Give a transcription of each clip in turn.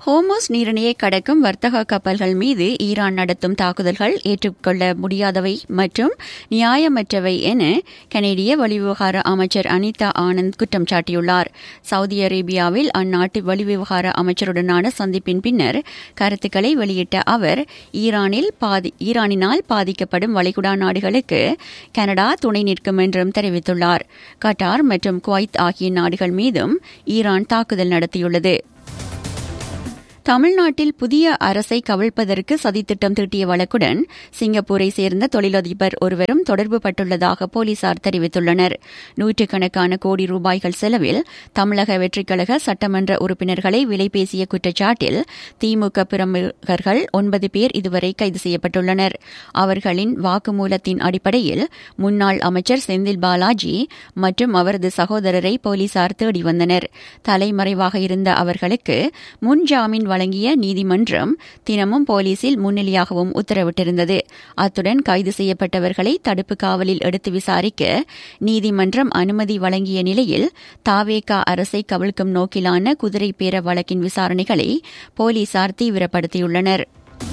ஹோமோஸ் நீரிணையை கடக்கும் வர்த்தக கப்பல்கள் மீது ஈரான் நடத்தும் தாக்குதல்கள் ஏற்றுக்கொள்ள முடியாதவை மற்றும் நியாயமற்றவை என கனேடிய வெளிவிவகார அமைச்சர் அனிதா ஆனந்த் குற்றம் சாட்டியுள்ளார் சவுதி அரேபியாவில் அந்நாட்டு வெளிவிவகார அமைச்சருடனான சந்திப்பின் பின்னர் கருத்துக்களை வெளியிட்ட அவர் ஈரானில் பாதி ஈரானினால் பாதிக்கப்படும் வளைகுடா நாடுகளுக்கு கனடா துணை நிற்கும் என்றும் தெரிவித்துள்ளார் கட்டார் மற்றும் குவைத் ஆகிய நாடுகள் மீதும் ஈரான் தாக்குதல் நடத்தியுள்ளது தமிழ்நாட்டில் புதிய அரசை கவிழ்ப்பதற்கு சதித்திட்டம் தீட்டிய வழக்குடன் சிங்கப்பூரை சேர்ந்த தொழிலதிபர் ஒருவரும் தொடர்பு பட்டுள்ளதாக போலீசார் தெரிவித்துள்ளனர் நூற்றுக்கணக்கான கோடி ரூபாய்கள் செலவில் தமிழக வெற்றிக்கழக சட்டமன்ற உறுப்பினர்களை விலை பேசிய குற்றச்சாட்டில் திமுக பிரமுகர்கள் ஒன்பது பேர் இதுவரை கைது செய்யப்பட்டுள்ளனர் அவர்களின் வாக்குமூலத்தின் அடிப்படையில் முன்னாள் அமைச்சர் செந்தில் பாலாஜி மற்றும் அவரது சகோதரரை போலீசார் தேடி வந்தனர் தலைமறைவாக இருந்த அவர்களுக்கு முன்ஜாமீன் வழங்கிய நீதிமன்றம் தினமும் போலீசில் முன்னிலையாகவும் உத்தரவிட்டிருந்தது அத்துடன் கைது செய்யப்பட்டவர்களை தடுப்பு காவலில் எடுத்து விசாரிக்க நீதிமன்றம் அனுமதி வழங்கிய நிலையில் தாவேகா அரசை கவிழ்க்கும் நோக்கிலான குதிரை பேர வழக்கின் விசாரணைகளை போலீசார் தீவிரப்படுத்தியுள்ளனர்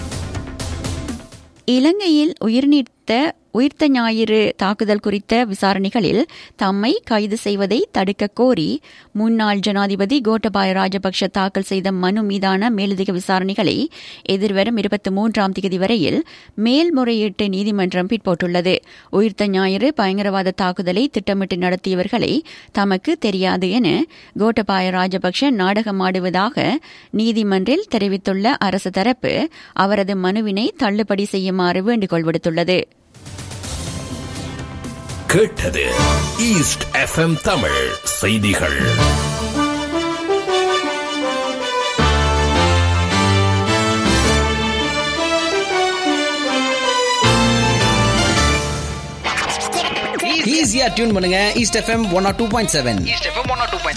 இலங்கையில் உயிர்நீத்த உயிர்த்த ஞாயிறு தாக்குதல் குறித்த விசாரணைகளில் தம்மை கைது செய்வதை தடுக்க கோரி முன்னாள் ஜனாதிபதி கோட்டபாய ராஜபக்ஷ தாக்கல் செய்த மனு மீதான மேலதிக விசாரணைகளை எதிர்வரும் இருபத்தி மூன்றாம் தேதி வரையில் மேல்முறையீட்டு நீதிமன்றம் பிற்போட்டுள்ளது உயிர்த்த ஞாயிறு பயங்கரவாத தாக்குதலை திட்டமிட்டு நடத்தியவர்களை தமக்கு தெரியாது என கோட்டபாய ராஜபக்ஷ நாடகமாடுவதாக நீதிமன்றில் தெரிவித்துள்ள அரசு தரப்பு அவரது மனுவினை தள்ளுபடி செய்யுமாறு வேண்டுகோள் விடுத்துள்ளது கேட்டது ஈஸ்ட் எஃப்எம் தமிழ் செய்திகள் ஈஸியா டியூன் பண்ணுங்க East FM one R two point seven East FM 102.7